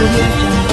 audio jungle.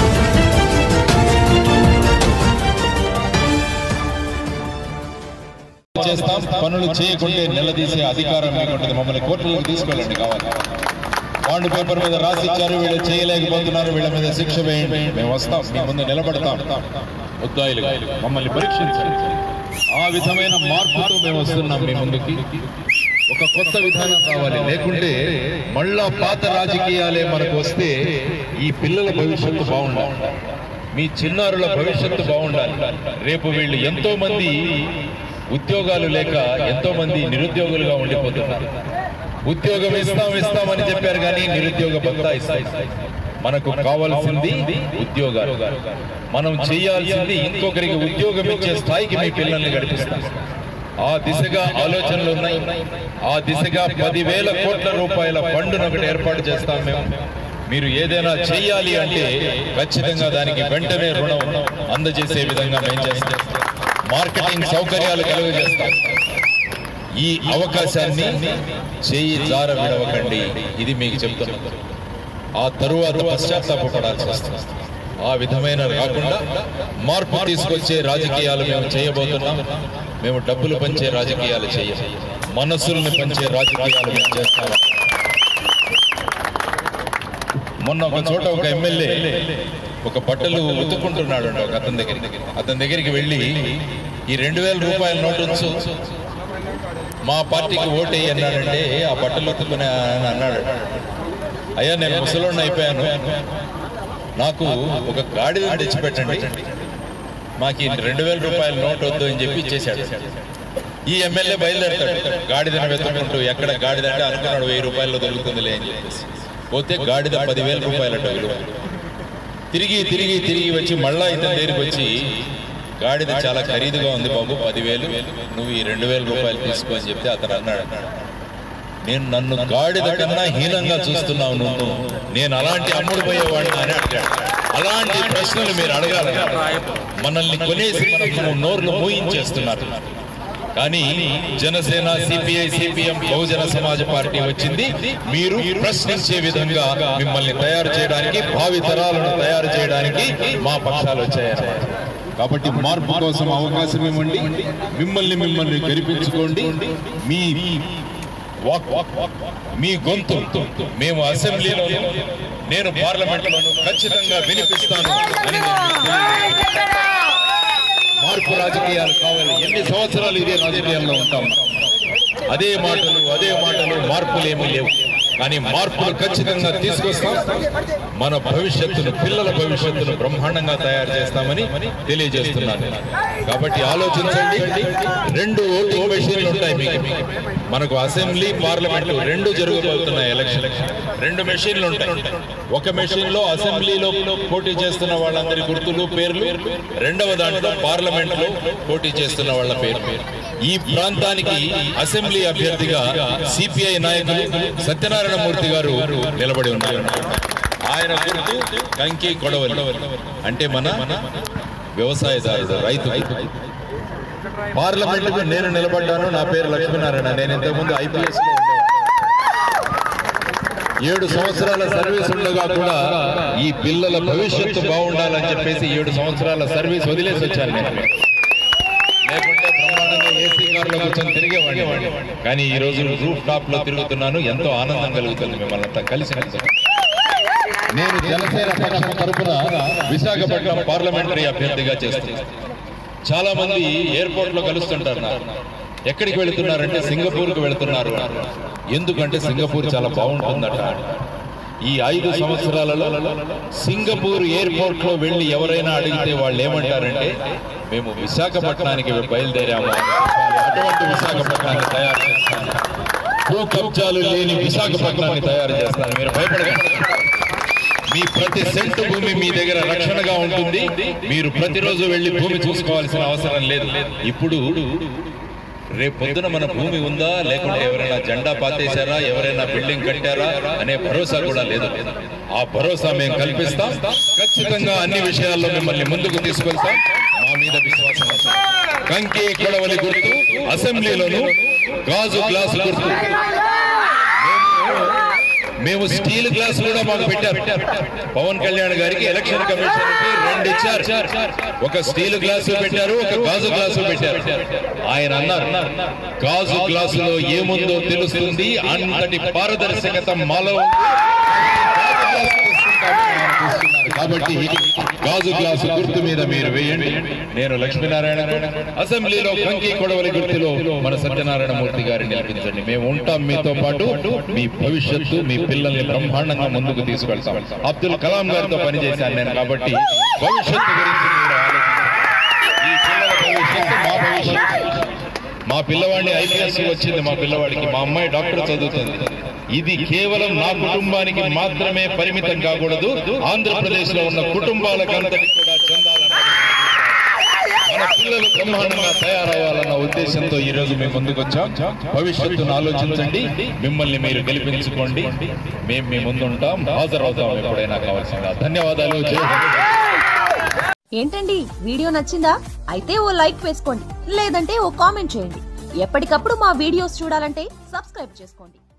చేస్తాం పనులు చేయకుంటే నిలదీసే అధికారం మీకు ఉంటుంది మమ్మల్ని కోర్టులకు తీసుకెళ్ళండి కావాలి బాండ్ పేపర్ మీద రాసిచ్చారు వీళ్ళు చేయలేకపోతున్నారు వీళ్ళ మీద శిక్ష వేయండి మేము వస్తాం మీ ముందు నిలబడతాం ముద్దాయిలు మమ్మల్ని పరీక్షించండి ఆ విధమైన మార్పుతో మేము వస్తున్నాం మీ ముందుకి ఒక కొత్త విధానం కావాలి లేకుంటే మళ్ళా పాత రాజకీయాలే మనకు వస్తే ఈ పిల్లల భవిష్యత్తు బాగుండాలి మీ చిన్నారుల భవిష్యత్తు బాగుండాలి రేపు వీళ్ళు ఎంతో మంది ఉద్యోగాలు లేక ఎంతో మంది నిరుద్యోగులుగా ఉండిపోతున్నారు ఉద్యోగం ఇస్తాం ఇస్తామని చెప్పారు కానీ నిరుద్యోగ భత్తా ఇస్తాయి మనకు కావాల్సింది ఉద్యోగాలు మనం చేయాల్సింది ఇంకొకరికి ఉద్యోగం ఇచ్చే స్థాయికి మీ పిల్లల్ని గడిపిస్తాం ఆ దిశగా ఆలోచనలు ఉన్నాయి ఆ దిశగా పదివేల కోట్ల రూపాయల ఫండ్ను ఒకటి ఏర్పాటు చేస్తాం మేము మీరు ఏదైనా చెయ్యాలి అంటే ఖచ్చితంగా దానికి వెంటనే రుణం అందజేసే విధంగా మేము చేస్తాం మార్కెటింగ్ సౌకర్యాలు కలుగజేస్తాం ఈ అవకాశాన్ని చేయి జార విడవకండి ఇది మీకు చెప్తున్నాను ఆ తరువాత పశ్చాత్తాపడాల్సి వస్తుంది ఆ విధమైన కాకుండా మార్పు తీసుకొచ్చే రాజకీయాలు మేము చేయబోతున్నాం మేము డబ్బులు పంచే రాజకీయాలు చేయం మనసుల్ని పంచే రాజకీయాలు మేము చేస్తాం మొన్న ఒక చోట ఒక ఎమ్మెల్యే ఒక బట్టలు ఉతుక్కుంటున్నాడు అంట ఒక అతని దగ్గరికి అతని దగ్గరికి వెళ్ళి ఈ రెండు వేల రూపాయల నోటు ఉంచు మా పార్టీకి ఓటేయి అన్నాడంటే ఆ బట్టలు ఉతుక్కునే ఆయన అన్నాడు అయ్యా నేను ముసలోడిని అయిపోయాను నాకు ఒక గాడిద తెచ్చిపెట్టండి మాకు ఈ రెండు వేల రూపాయల నోట్ వద్దు అని చెప్పి ఇచ్చేశాడు ఈ ఎమ్మెల్యే బయలుదేరతాడు గాడిదను వెతుక్కుంటూ ఎక్కడ గాడిద అంటే అనుకున్నాడు వెయ్యి రూపాయల్లో దొరుకుతుందిలే అని చెప్పేసి పోతే గాడిద పదివేల రూపాయలట విలువ తిరిగి తిరిగి తిరిగి వచ్చి మళ్ళా ఇతని దగ్గరికి వచ్చి గాడిద చాలా ఖరీదుగా ఉంది బాబు పదివేలు నువ్వు ఈ రెండు వేల రూపాయలు తీసుకో అని చెప్తే అతను అన్నాడు నేను నన్ను గాడిద కన్నా హీనంగా చూస్తున్నావు నువ్వు నేను అలాంటి అమ్ముడు పోయేవాడిని అని అడిగాడు అలాంటి ప్రశ్నలు మీరు అడగాలి మనల్ని కొనేసి మనం నోర్లు మూయించేస్తున్నారు కానీ జనసేన సిపిఐ సిపిఎం బహుజన సమాజ పార్టీ వచ్చింది మీరు ప్రశ్నించే విధంగా మిమ్మల్ని తయారు చేయడానికి భావి తరాలను తయారు చేయడానికి మా పక్షాలు వచ్చాయన్నమాట కాబట్టి మార్పు కోసం అవకాశం ఇవ్వండి మిమ్మల్ని మిమ్మల్ని గెలిపించుకోండి మీ వాక్ మీ గొంతు మేము అసెంబ్లీలో నేను పార్లమెంట్లోను ఖచ్చితంగా వినిపిస్తాను అని నేను మీకు తెలియజేస్తున్నాను. మార్పు రాజకీయాలు కావాలి ఎన్ని సంవత్సరాలు ఇదే రాజకీయాల్లో ఉంటాం అదే మాటలు అదే మాటలు మార్పులు ఏమీ లేవు కానీ మార్పులు ఖచ్చితంగా తీసుకొస్తాం మన భవిష్యత్తును పిల్లల భవిష్యత్తును బ్రహ్మాండంగా తయారు చేస్తామని తెలియజేస్తున్నాను కాబట్టి ఆలోచించండి రెండు ఓటింగ్ మెషిన్లు ఉంటాయి మీకు మనకు అసెంబ్లీ పార్లమెంటు రెండు జరగబోతున్నాయి ఎలక్షన్ రెండు మెషిన్లు ఉంటాయి ఒక మెషిన్ లో అసెంబ్లీలో పోటీ చేస్తున్న వాళ్ళందరి గుర్తులు పేర్లు రెండవ దాంట్లో పార్లమెంట్ లో పోటీ చేస్తున్న వాళ్ళ పేరు ఈ ప్రాంతానికి అసెంబ్లీ అభ్యర్థిగా సిపిఐ నాయకులు సత్యనారాయణ మూర్తి గారు నిలబడి ఉన్నారు ఆయన గుర్తు కంకి కొడవలి అంటే మన వ్యవసాయదారుడు రైతు పార్లమెంట్ కు నేను నిలబడ్డాను నా పేరు లక్ష్మీనారాయణ నేను ఇంతకుముందు ఐపీఎస్ లో ఉండేవాడిని. ఏడు సంవత్సరాల సర్వీస్ ఉండగా కూడా ఈ పిల్లల భవిష్యత్తు బాగుండాలని చెప్పేసి ఏడు సంవత్సరాల సర్వీస్ వదిలేసి వచ్చాను నేను లేకుంటే బ్రహ్మాండంగా ఏసీ కార్లో కూర్చొని తిరిగేవాడిని కానీ ఈ రోజు రూఫ్ టాప్ లో తిరుగుతున్నాను ఎంతో ఆనందం కలుగుతుంది మిమ్మల్ని అంతా కలిసి నేను జనసేన పక్షం తరపున విశాఖపట్నం పార్లమెంటరీ అభ్యర్థిగా చేస్తున్నాను చాలా మంది ఎయిర్పోర్ట్ లో కలుస్తుంటారు నాకు. ఎక్కడికి వెళుతున్నారంటే సింగపూర్ కు వెళుతున్నారు అంటారు. ఎందుకంటే సింగపూర్ చాలా బాగుంటుందట ఈ ఐదు సంవత్సరాలలో సింగపూర్ ఎయిర్పోర్ట్ లో వెళ్లి ఎవరైనా అడిగితే వాళ్ళు ఏమంటారంటే మేము విశాఖపట్నానికి బయలుదేరాము అని చెప్పాలి. అటువంటి విశాఖపట్నాన్ని తయారు చేస్తాను భూ కబ్జాలు లేని విశాఖపట్నాన్ని తయారు చేస్తాను మీరు భయపడకండి మీ ప్రతి సెంటు భూమి మీ దగ్గర రక్షణగా ఉంటుంది మీరు ప్రతిరోజు వెళ్లి భూమి చూసుకోవాల్సిన అవసరం లేదు ఇప్పుడు రేపు పొద్దున మన భూమి ఉందా లేకుంటే ఎవరైనా జెండా పాతేశారా ఎవరైనా బిల్డింగ్ కట్టారా అనే భరోసా కూడా లేదు ఆ భరోసా మేము కల్పిస్తాం ఖచ్చితంగా అన్ని విషయాల్లో మిమ్మల్ని ముందుకు తీసుకెళ్తాం మా మీద విశ్వాసం ఉంది. కంకి కొడవలి గుర్తు అసెంబ్లీలోను గాజు గ్లాసు గుర్తు మేము స్టీల్ గ్లాస్ కూడా మాకు పెట్టారు పవన్ కళ్యాణ్ గారికి ఎలక్షన్ కమిషన్ కి రెండు ఇచ్చారు ఒక స్టీల్ గ్లాసు పెట్టారు ఒక గాజు గ్లాసు పెట్టారు ఆయన అన్నారు గాజు గ్లాసులో ఏముందో తెలుస్తుంది అంతటి పారదర్శకత మాలో ఉంది. గాజు గ్లాసు తీసుకుంటామని ఆయన చూస్తున్నారు. కాబట్టి గాజు గ్లాసు గుర్తు మీద మీరు వేయండి నేను లక్ష్మీనారాయణ అసెంబ్లీలో కంకి కొడవలి గుర్తులో మన సత్యనారాయణ మూర్తి గారిని నిలిపించండి మేము ఉంటాం మీతో పాటు మీ భవిష్యత్తు మీ పిల్లల్ని బ్రహ్మాండంగా ముందుకు తీసుకెళ్తాం అబ్దుల్ కలాం గారితో పనిచేశాను నేను కాబట్టి భవిష్యత్తు గురించి మీరు ఆలోచించండి ఈ పిల్లల భవిష్యత్తు మా భవిష్యత్తు మా పిల్లవాడిని ఐపీఎస్ వచ్చింది మా పిల్లవాడికి మా అమ్మాయి డాక్టర్ చదువుతుంది ఇది కేవలం నా కుటుంబానికి మాత్రమే పరిమితం కాకూడదు ఆంధ్రప్రదేశ్ లో ఉన్న కుటుంబాలకంతటి కూడా చెందాలని మన పిల్లలు బ్రహ్మాండంగా తయారవ్వాలన్న ఉద్దేశంతో ఈ రోజు మేము ముందుకు వచ్చాం భవిష్యత్తును ఆలోచించండి మిమ్మల్ని మీరు గెలిపించుకోండి మేము మీ ముందుంటాం హాజరవుతాం ఎప్పుడైనా కావాల్సిందా ధన్యవాదాలు జై హింద్. ఏంటండి వీడియో నచ్చిందా అయితే ఓ లైక్ వేసుకోండి లేదంటే ఓ కామెంట్ చేయండి ఎప్పటికప్పుడు మా వీడియోస్ చూడాలంటే సబ్స్క్రైబ్ చేసుకోండి